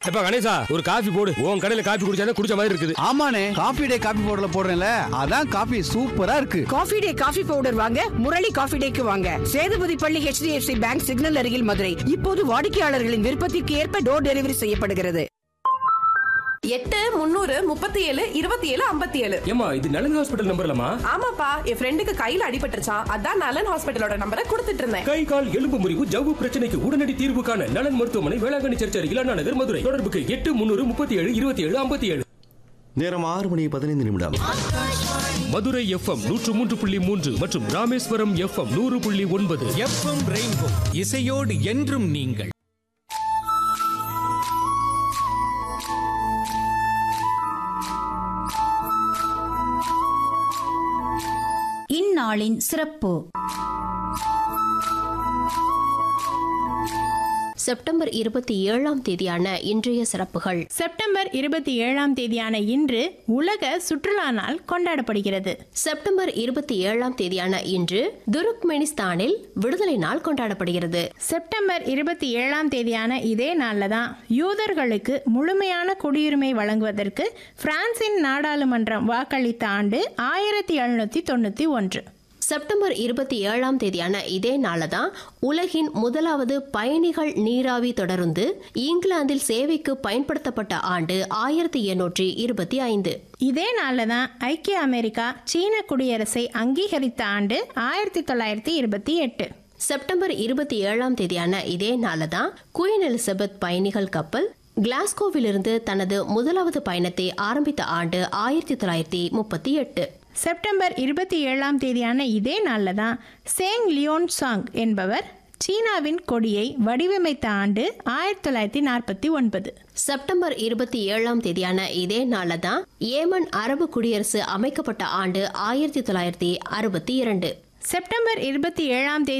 எப்ப கணேசா ஒரு காஃபி போடு உன் கடையில காஃபி குடிச்சா குடிச்ச மாதிரி இருக்குது ஆமாண்ணே காபி டே காபி பவுடர்ல போடுறேன்ல அதான் காபி சூப்பரா இருக்கு காஃபி டே காஃபி பவுடர் வாங்க முரளி காஃபி டேக்கு வாங்க சேதுபதி பள்ளி HDFC பேங்க் சிக்னல் அருகில் மதுரை இப்போது வாடிக்கையாளர்களின் விருப்பத்திற்கு ஏற்ப டோர் டெலிவரி செய்யப்படுகிறது எட்டு முந்நூறு முப்பத்தி ஏழு இருபத்தி ஏழு ஐம்பத்தி ஏழு ஏமா இது நலன் ஹாஸ்பிட்டல் நம்பர்லமா ஆமாப்பா என் ஃப்ரெண்டுக்கு கையில அடிபட்டுருச்சான் அதான் நலன் ஹாஸ்பிட்டலோட நம்பரை கொடுத்துட்டு இருந்தேன் கை கால் எலும்பு முறிவு ஜவ்வு பிரச்சனைக்கு உடனடி தீர்வு காண நலன் மருத்துவமனை வேளாங்கண்ணி சர்ச் அருகில் அண்ணா நகர் மதுரை தொடர்புக்கு எட்டு முன்னூறு முப்பத்தி ஏழு இருபத்தி ஏழு ஐம்பத்தி ஏழு நேரம் ஆறு மணி பதினைந்து நிமிடம் மதுரை எஃப்எம் நூற்று மூன்று புள்ளி மூன்று மற்றும் ராமேஸ்வரம் எஃப்எம் நூறு புள்ளி ஒன்பது எஃப்எம் ரெயின்போ இசையோடு என்றும் நீங்கள் இந்நாளின் சிறப்பு செப்டம்பர் இருபத்தி ஏழாம் தேதியான இன்றைய சிறப்புகள் செப்டம்பர் இருபத்தி ஏழாம் தேதியான இன்று உலக சுற்றுலா நாள் கொண்டாடப்படுகிறது செப்டம்பர் இருபத்தி ஏழாம் தேதியான இன்று துருக்மெனிஸ்தானில் விடுதலை நாள் கொண்டாடப்படுகிறது செப்டம்பர் இருபத்தி ஏழாம் தேதியான இதே நாளில் தான் யூதர்களுக்கு முழுமையான குடியுரிமை வழங்குவதற்கு பிரான்சின் நாடாளுமன்றம் வாக்களித்த ஆண்டு ஆயிரத்தி எழுநூத்தி தொண்ணூத்தி ஒன்று செப்டம்பர் இருபத்தி ஏழாம் தேதியான இதே நாளில் தான் உலகின் முதலாவது பயணிகள் நீராவி தொடருந்து இங்கிலாந்தில் சேவைக்கு பயன்படுத்தப்பட்ட ஆண்டு ஆயிரத்தி எண்ணூற்றி இருபத்தி ஐந்து இதே நாளில் தான் ஐக்கிய அமெரிக்கா சீன குடியரசை அங்கீகரித்த ஆண்டு ஆயிரத்தி தொள்ளாயிரத்தி இருபத்தி எட்டு செப்டம்பர் இருபத்தி ஏழாம் தேதியான இதே நாளில் தான் குயின் எலிசபெத் பயணிகள் கப்பல் கிளாஸ்கோவிலிருந்து தனது முதலாவது பயணத்தை ஆரம்பித்த ஆண்டு ஆயிரத்தி தொள்ளாயிரத்தி முப்பத்தி எட்டு செப்டம்பர் இருபத்தி ஏழாம் தேதியான இதே நாளில் தான் சேங் லியோன் சாங் என்பவர் சீனாவின் கொடியை வடிவமைத்த ஆண்டு ஆயிரத்தி தொள்ளாயிரத்தி நாற்பத்தி ஒன்பது செப்டம்பர் இருபத்தி ஏழாம் தேதியான இதே நாளில் தான் ஏமன் அரபு குடியரசு அமைக்கப்பட்ட ஆண்டு ஆயிரத்தி தொள்ளாயிரத்தி அறுபத்தி இரண்டு செப்டம்பர் இருபத்தி ஏழாம் தேதி